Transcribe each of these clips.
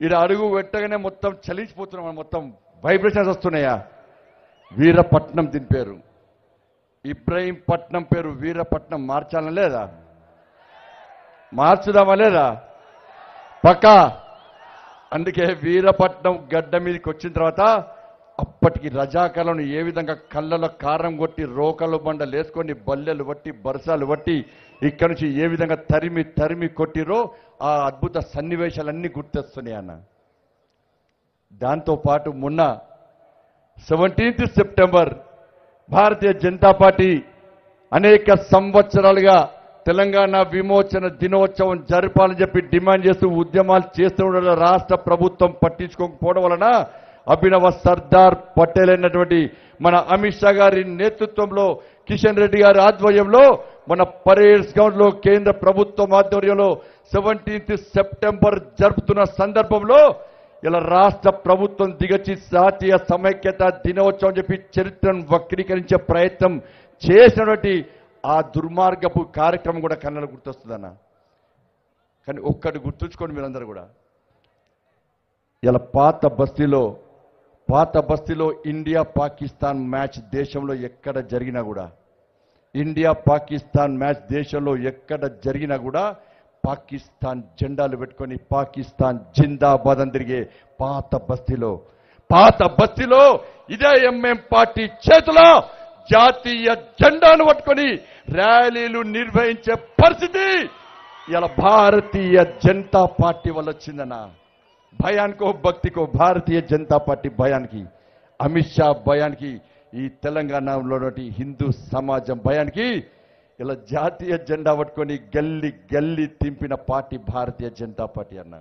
ఈడ అడుగు పెట్టగానే మొత్తం చలించిపోతున్నాం మొత్తం వైబ్రేషన్స్ వస్తున్నాయా వీరపట్నం దీని పేరు ఇబ్రహీంపట్నం పేరు వీరపట్నం మార్చాలని లేదా మార్చుదామా లేదా పక్కా అందుకే వీరపట్నం గడ్డ మీదకి వచ్చిన తర్వాత అప్పటికి రజాకలను ఏ విధంగా కళ్ళలో కారం కొట్టి రోకలు బండలు వేసుకొని బల్లెలు బట్టి బరసాలు బట్టి ఇక్కడి నుంచి ఏ విధంగా తరిమి తరిమి కొట్టిరో ఆ అద్భుత సన్నివేశాలన్నీ గుర్తొస్తున్నాయి అన్న దాంతో పాటు మొన్న seventeenth September Bharatiya Janata party అనేక సంవత్సరాలుగా తెలంగాణ విమోచన దినోత్సవం జరపాలని చెప్పి డిమాండ్ చేస్తూ ఉద్యమాలు చేస్తూ ఉండడం రాష్ట్ర ప్రభుత్వం పట్టించుకోకపోవడం వలన అభినవ సర్దార్ పటేల్ అయినటువంటి మన అమిత్ షా గారి నేతృత్వంలో కిషన్ రెడ్డి గారి ఆధ్వర్యంలో మన పరేడ్స్ గ్రౌండ్ లో కేంద్ర ప్రభుత్వం ఆధ్వర్యంలో సెవెంటీన్త్ సెప్టెంబర్ జరుపుతున్న సందర్భంలో ఇలా రాష్ట్ర ప్రభుత్వం దిగచి జాతీయ సమైక్యత దినోత్సవం చెప్పి చరిత్రను వక్రీకరించే ప్రయత్నం చేసినటువంటి ఆ దుర్మార్గపు కార్యక్రమం కూడా కన్నడ గుర్తొస్తుందన్న కానీ ఒక్కటి గుర్తుంచుకోండి మీరందరూ కూడా ఇలా పాత బస్తీలో పాత బస్తీలో ఇండియా పాకిస్తాన్ మ్యాచ్ దేశంలో ఎక్కడ జరిగినా కూడా ఇండియా పాకిస్తాన్ మ్యాచ్ దేశంలో ఎక్కడ జరిగినా కూడా పాకిస్తాన్ జెండాలు పెట్టుకొని పాకిస్తాన్ జిందాబాద్ అని తిరిగే పాత బస్తీలో పాత బస్తీలో ఇదే ఎంఎం పార్టీ చేతిలో జాతీయ జెండాను పట్టుకొని ర్యాలీలు నిర్వహించే పరిస్థితి ఇలా భారతీయ జనతా పార్టీ వల్ల వచ్చిందన్న భయానికో భక్తికో భారతీయ జనతా పార్టీ భయానికి అమిత్ షా భయానికి ఈ తెలంగాణలోని హిందూ సమాజం భయానికి ఇలా జాతీయ జెండా పట్టుకొని గల్లి గల్లి తింపిన పార్టీ భారతీయ జనతా పార్టీ అన్న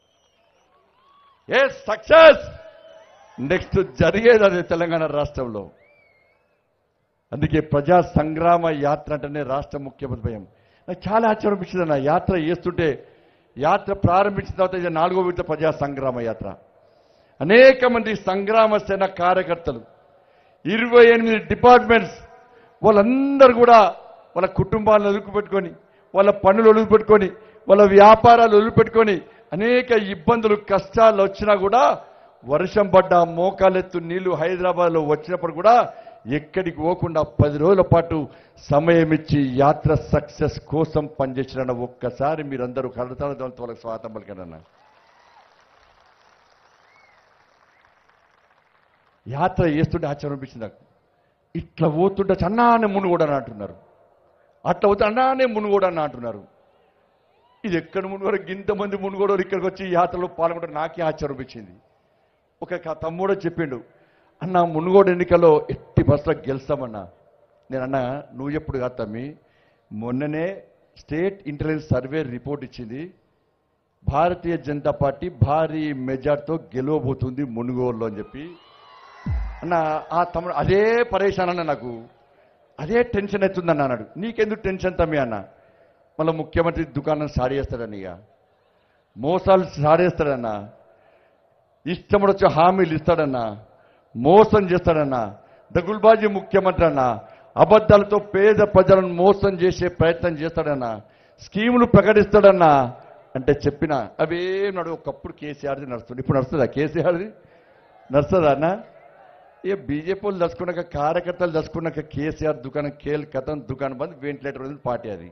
ఏ సక్సెస్ నెక్స్ట్ జరిగేది అదే తెలంగాణ రాష్ట్రంలో అందుకే ప్రజా సంగ్రామ యాత్ర అంటేనే రాష్ట్ర ముఖ్యమంత్రి భయం నాకు చాలా ఆశ్చర్యం అనిపించింది అన్న యాత్ర చేస్తుంటే యాత్ర ప్రారంభించిన తర్వాత ఇది నాలుగో విడత ప్రజా సంగ్రామ యాత్ర అనేక మంది సంగ్రామ సేన కార్యకర్తలు ఇరవై ఎనిమిది డిపార్ట్మెంట్స్ వాళ్ళందరూ కూడా వాళ్ళ కుటుంబాలను వదిలిపెట్టుకొని వాళ్ళ పనులు వదిలిపెట్టుకొని వాళ్ళ వ్యాపారాలు వదిలిపెట్టుకొని అనేక ఇబ్బందులు కష్టాలు వచ్చినా కూడా వర్షం పడ్డ మోకాలెత్తు నీళ్లు హైదరాబాద్లో వచ్చినప్పుడు కూడా ఎక్కడికి పోకుండా పది రోజుల పాటు సమయం ఇచ్చి యాత్ర సక్సెస్ కోసం పనిచేసిన ఒక్కసారి మీరందరూ కడతాలతో వాళ్ళకి స్వాగతం పలికనన్నా యాత్ర చేస్తుంటే ఆశ్చర్యం అనిపించింది నాకు ఇట్లా పోతుంటే అన్నానే మునుగోడని అంటున్నారు అట్లా పోతే అన్నానే మునుగోడని అంటున్నారు ఇది ఎక్కడ మునుగోడు ఇంతమంది మునుగోడు ఇక్కడికి వచ్చి ఈ యాత్రలో పాల్గొంటే నాకే ఆశ్చర్యం అనిపించింది ఒక క- తమ్ముడు చెప్పిండు అన్న మునుగోడు ఎన్నికల్లో ఎట్టి బస్సులో గెలుస్తామన్నా నేను అన్నా నువ్వు ఎప్పుడు కాదు తమ్మి మొన్ననే స్టేట్ ఇంటెలిజెన్స్ సర్వే రిపోర్ట్ ఇచ్చింది భారతీయ జనతా పార్టీ భారీ మెజార్టీతో గెలవబోతుంది మునుగోడులో అని చెప్పి అన్న ఆ తమ్ముడు అదే పరేషాన్ అన్న నాకు అదే టెన్షన్ అవుతుందన్న అన్నాడు నీకెందుకు టెన్షన్ తమ్మి అన్న మళ్ళీ ముఖ్యమంత్రి దుకాణం సాడేస్తాడని ఇక మోసాలు సాడేస్తాడన్న ఇష్టముడు వచ్చి హామీలు ఇస్తాడన్నా మోసం చేస్తాడన్నా దగుల్బాజీ ముఖ్యమంత్రి అన్న అబద్ధాలతో పేద ప్రజలను మోసం చేసే ప్రయత్నం చేస్తాడన్నా స్కీములు ప్రకటిస్తాడన్నా అంటే చెప్పిన అవేం నడు ఒకప్పుడు కేసీఆర్ది నడుస్తుంది ఇప్పుడు నడుస్తుందా కేసీఆర్ది నడుస్తుందా అన్న ఇక బీజేపీ వాళ్ళు దసుకున్నాక కార్యకర్తలు దసుకున్నాక కేసీఆర్ దుకాణం కేల్ కథం దుకాణం బంద్ వెంటిలేటర్ ఉంది పార్టీ అది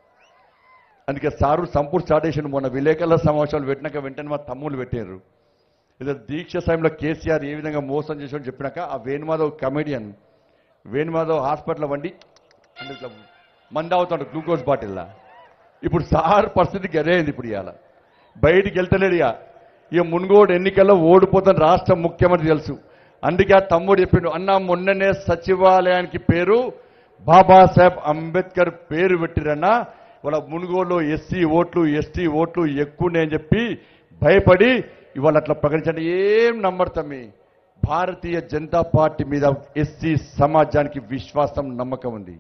అందుకే సారు సంపూర్ణ స్టార్ట్ చేసిన మొన్న విలేకరుల సమావేశాలు పెట్టినాక వెంటనే మా తమ్ముళ్ళు పెట్టారు ఏదో దీక్ష సమయంలో కేసీఆర్ ఏ విధంగా మోసం చేసాడని చెప్పినాక ఆ వేణుమాధవ్ కమెడియన్ వేణుమాధవ్ హాస్పిటల్ వండి అంటే ఇట్లా మంది అవుతాడు గ్లూకోజ్ బాటిల్లా ఇప్పుడు సార్ పరిస్థితి గదేంది ఇప్పుడు ఇవాళ బయటికి వెళ్తలేడు ఇక ఇక మున్గోడు ఎన్నికల్లో ఓడిపోతాను రాష్ట్ర ముఖ్యమంత్రి తెలుసు అందుకే ఆ తమ్ముడు చెప్పిండు అన్న మొన్ననే సచివాలయానికి పేరు బాబాసాహెబ్ అంబేద్కర్ పేరు పెట్టిరన్నా వాళ్ళ మునుగోడులో ఎస్సీ ఓట్లు ఎస్టీ ఓట్లు ఎక్కువనే అని చెప్పి భయపడి ఇవాళ అట్లా ప్రకటించండి ఏం నమ్మడతామి భారతీయ జనతా పార్టీ మీద ఎస్సీ సమాజానికి విశ్వాసం నమ్మకం ఉంది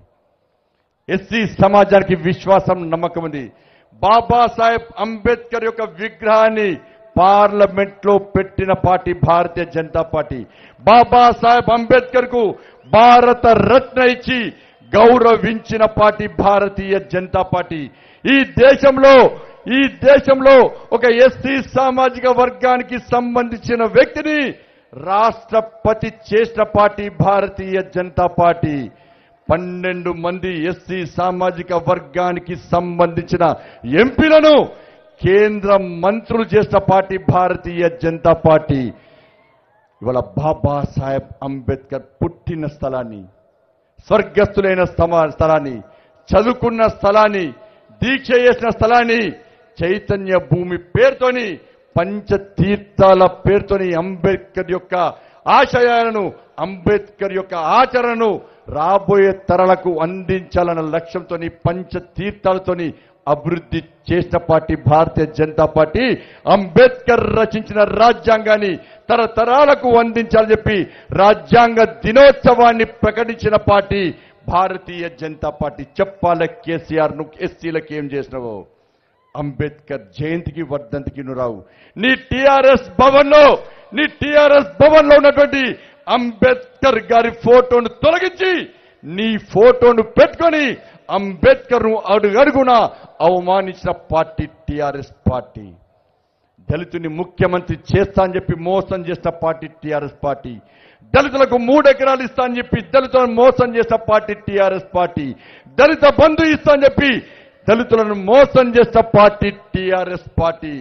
ఎస్సీ సమాజానికి విశ్వాసం నమ్మకం ఉంది బాబాసాహెబ్ అంబేద్కర్ యొక్క విగ్రహాన్ని పార్లమెంట్ లో పెట్టిన పార్టీ భారతీయ జనతా పార్టీ బాబాసాహెబ్ అంబేద్కర్ కు భారత రత్న ఇచ్చి గౌరవించిన పార్టీ భారతీయ జనతా పార్టీ ఈ దేశంలో ఈ దేశంలో ఒక ఎస్సీ సామాజిక వర్గానికి సంబంధించిన వ్యక్తిని రాష్ట్రపతి చేసిన పార్టీ భారతీయ జనతా పార్టీ పన్నెండు మంది ఎస్సీ సామాజిక వర్గానికి సంబంధించిన ఎంపీలను కేంద్ర మంత్రులు చేసిన పార్టీ భారతీయ జనతా పార్టీ ఇవాళ బాబాసాహెబ్ అంబేద్కర్ పుట్టిన స్థలాన్ని స్వర్గస్థులైన స్థమ- స్థలాన్ని చదువుకున్న స్థలాన్ని దీక్ష చేసిన స్థలాన్ని చైతన్య భూమి పేరుతోని పంచతీర్థాల పేరుతోని అంబేద్కర్ యొక్క ఆశయాలను అంబేద్కర్ యొక్క ఆచరణను రాబోయే తరాలకు అందించాలన్న లక్ష్యంతోని పంచతీర్థాలతోని అభివృద్ధి చేసిన పార్టీ భారతీయ జనతా పార్టీ అంబేద్కర్ రచించిన రాజ్యాంగాన్ని తరతరాలకు అందించాలని చెప్పి రాజ్యాంగ దినోత్సవాన్ని ప్రకటించిన పార్టీ భారతీయ జనతా పార్టీ చెప్పాల కేసీఆర్ ను ఎస్సీలకు ఏం చేసినావో అంబేద్కర్ జయంతికి వర్ధంతికి నువ్వు రావు నీ టిఆర్ఎస్ భవన్ లో నీ టిఆర్ఎస్ భవన్ లో ఉన్నటువంటి అంబేద్కర్ గారి ఫోటోను తొలగించి నీ ఫోటోను పెట్టుకొని అంబేద్కర్ ను అడుగడుగున అవమానించిన పార్టీ టిఆర్ఎస్ పార్టీ దళితుని ముఖ్యమంత్రి చేస్తా అని చెప్పి మోసం చేసిన పార్టీ టిఆర్ఎస్ పార్టీ దళితులకు మూడు ఎకరాలు ఇస్తా అని చెప్పి దళితులను మోసం చేసిన party TRS party Dalit Bandhu ఇస్తా అని చెప్పి దళితులను మోసం చేసిన పార్టీ టిఆర్ఎస్ పార్టీ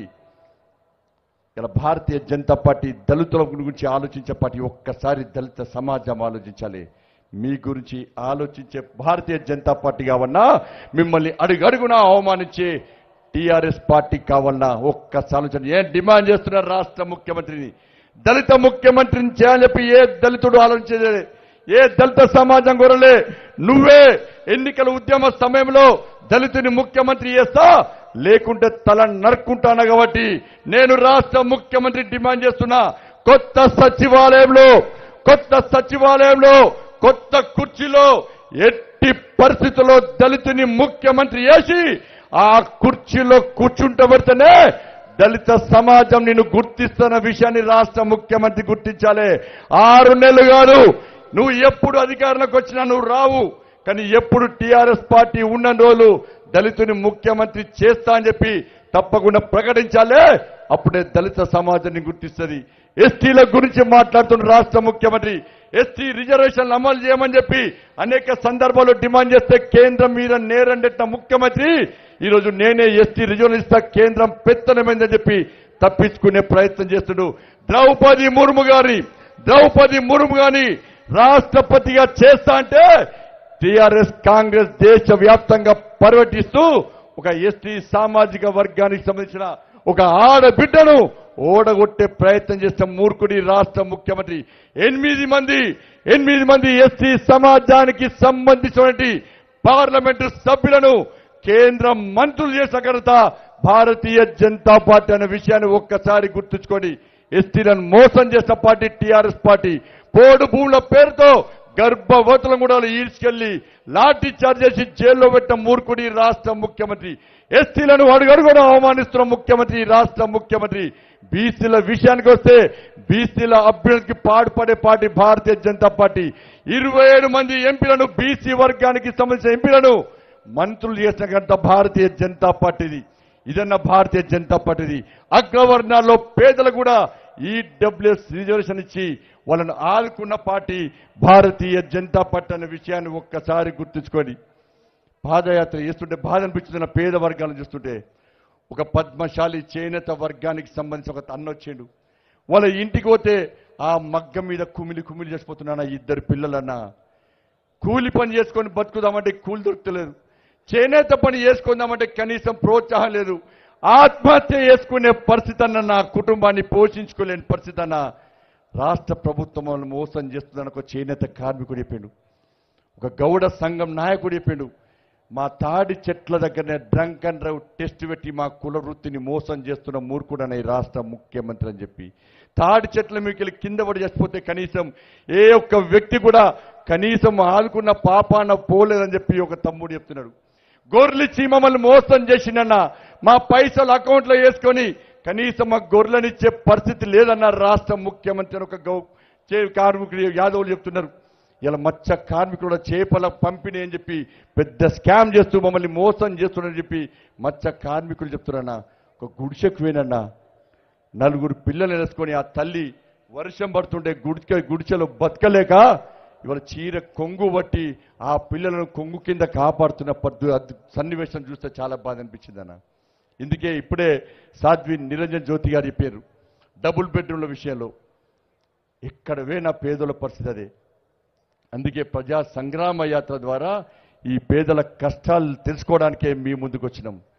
ఇలా భారతీయ జనతా పార్టీ దళితుల గురించి ఆలోచించే పార్టీ ఒక్కసారి దళిత సమాజం ఆలోచించాలి మీ గురించి ఆలోచించే భారతీయ జనతా పార్టీ కావన్నా మిమ్మల్ని అడుగడుగునా అవమానించే టీఆర్ఎస్ పార్టీ కావాలన్నా ఒక్కసారి ఆలోచన ఏం డిమాండ్ చేస్తున్నారు రాష్ట్ర ముఖ్యమంత్రిని దళిత ముఖ్యమంత్రిని చేయాలని చెప్పి ఏ దళితుడు ఆలోచించలే ఏ దళిత సమాజం కోరలే నువ్వే ఎన్నికల ఉద్యమ సమయంలో దళితుని ముఖ్యమంత్రి చేస్తా లేకుంటే తల నరుక్కుంటాను కాబట్టి నేను రాష్ట్ర ముఖ్యమంత్రి డిమాండ్ చేస్తున్నా కొత్త సచివాలయంలో కొత్త సచివాలయంలో కొత్త కుర్చీలో ఎట్టి పరిస్థితుల్లో దళితుని ముఖ్యమంత్రి చేసి ఆ కుర్చీలో కూర్చుంటబడితేనే దళిత సమాజం నిన్ను గుర్తిస్తున్న విషయాన్ని రాష్ట్ర ముఖ్యమంత్రి గుర్తించాలి ఆరు నెలలు కాదు నువ్వు ఎప్పుడు అధికారంలోకి వచ్చినా నువ్వు రావు కానీ ఎప్పుడు టీఆర్ఎస్ పార్టీ ఉన్న రోజులు దళితుని ముఖ్యమంత్రి చేస్తా అని చెప్పి తప్పకుండా ప్రకటించాలే అప్పుడే దళిత సమాజాన్ని గుర్తిస్తుంది ఎస్టీల గురించి మాట్లాడుతున్న రాష్ట్ర ముఖ్యమంత్రి ఎస్టీ రిజర్వేషన్లు అమలు చేయమని చెప్పి అనేక సందర్భాల్లో డిమాండ్ చేస్తే కేంద్రం మీద నేరండెట్టిన ముఖ్యమంత్రి ఈరోజు నేనే ఎస్టీ రిజర్వేషన్ ఇస్తా కేంద్రం పెత్తనమైందని చెప్పి తప్పించుకునే ప్రయత్నం చేస్తుడు ద్రౌపది ముర్ము గారి ద్రౌపది ముర్ము గాని రాష్ట్రపతిగా చేస్తా అంటే టిఆర్ఎస్ కాంగ్రెస్ దేశ వ్యాప్తంగా పర్యటిస్తూ ఒక ఎస్టీ సామాజిక వర్గానికి సంబంధించిన ఒక ఆడబిడ్డను ఓడగొట్టే ప్రయత్నం చేసిన మూర్ఖుడి రాష్ట్ర ముఖ్యమంత్రి ఎనిమిది మంది ఎనిమిది మంది ఎస్టీ సమాజానికి సంబంధించినటువంటి పార్లమెంటు సభ్యులను కేంద్ర మంత్రులు చేసిన ఘనత భారతీయ జనతా పార్టీ అనే విషయాన్ని ఒక్కసారి గుర్తుంచుకోండి ఎస్టీలను మోసం చేసిన పార్టీ టీఆర్ఎస్ పార్టీ పోడు భూముల పేరుతో గర్భవతులను కూడా ఈడ్చుకెళ్లి లాఠీ చార్జ్ చేసి జైల్లో పెట్టిన మూర్ఖుడి రాష్ట్ర ముఖ్యమంత్రి ఎస్టీలను అడుగడుగున అవమానిస్తున్న ముఖ్యమంత్రి రాష్ట్ర ముఖ్యమంత్రి బీసీల విషయానికి వస్తే బీసీల అభ్యర్థికి పాడుపడే పార్టీ భారతీయ జనతా పార్టీ ఇరవై ఏడు మంది ఎంపీలను బీసీ వర్గానికి సంబంధించిన ఎంపీలను మంత్రులు చేసిన గంట భారతీయ జనతా పార్టీది ఇదన్న భారతీయ జనతా పార్టీది అగ్రవర్ణాల్లో పేదలు కూడా ఈడబ్ల్యూఎస్ రిజర్వేషన్ ఇచ్చి వాళ్ళను ఆదుకున్న పార్టీ భారతీయ జనతా పార్టీ అనే విషయాన్ని ఒక్కసారి గుర్తుంచుకోండి పాదయాత్ర చేస్తుంటే బాధ అనిపించింది నా పేద వర్గాలను చూస్తుంటే ఒక పద్మశాలి చేనేత వర్గానికి సంబంధించి ఒక అన్న వచ్చిండు వాళ్ళ ఇంటికి పోతే ఆ మగ్గం మీద కుమిలి కుమిలి చేసిపోతున్నా ఇద్దరు పిల్లలన్నా కూలి పని చేసుకొని బతుకుదామంటే కూలి దొరుకుతలేదు చేనేత పని చేసుకుందామంటే కనీసం ప్రోత్సాహం లేదు ఆత్మహత్య చేసుకునే పరిస్థితి అన్న నా కుటుంబాన్ని పోషించుకోలేని పరిస్థితి అన్న రాష్ట్ర ప్రభుత్వం వాళ్ళని మోసం చేస్తుందని ఒక చేనేత కార్మికుడు చెప్పిండు ఒక గౌడ సంఘం నాయకుడు చెప్పిండు మా తాడి చెట్ల దగ్గరనే డ్రంక్ అండ్ డ్రైవ్ టెస్ట్ పెట్టి మా కుల వృత్తిని మోసం చేస్తున్న మూర్ఖుడన్న ఈ రాష్ట్ర ముఖ్యమంత్రి అని చెప్పి తాడి చెట్ల మీకు వెళ్ళి కింద పడి చచ్చిపోతే కనీసం ఏ ఒక్క వ్యక్తి కూడా కనీసం ఆదుకున్న పాపాన పోలేదని చెప్పి ఒక తమ్ముడు చెప్తున్నాడు గొర్రెలిచ్చి మమ్మల్ని మోసం చేసిండన్న మా పైసలు అకౌంట్లో వేసుకొని కనీసం మా గొర్రెలనిచ్చే పరిస్థితి లేదన్న రాష్ట్ర ముఖ్యమంత్రి అని ఒక గౌ చే కార్మికుడు యాదవులు చెప్తున్నారు ఇలా మత్స్య కార్మికుల చేపల పంపిణీ అని చెప్పి పెద్ద స్కామ్ చేస్తూ మమ్మల్ని మోసం చేస్తున్నారని చెప్పి మత్స్య కార్మికులు చెప్తున్నారన్నా ఒక గుడిసెకు పోయినన్నా నలుగురు పిల్లలు వేసుకొని ఆ తల్లి వర్షం పడుతుంటే గుడిక గుడిచెలో బతకలేక ఇవాళ చీర కొంగు బట్టి ఆ పిల్లలను కొంగు కింద కాపాడుతున్న పద్దు అద్దు- సన్నివేశం చూస్తే చాలా బాధ అనిపించింది అన్న ఇందుకే ఇప్పుడే సాధ్వి నిరంజన్ జ్యోతి గారు చెప్పారు డబుల్ బెడ్రూమ్ల విషయంలో ఎక్కడ వేనా పేదల పరిస్థితి అదే అందుకే ప్రజా సంగ్రామ యాత్ర ద్వారా ఈ పేదల కష్టాలు తెలుసుకోవడానికే మీ ముందుకు వచ్చినాం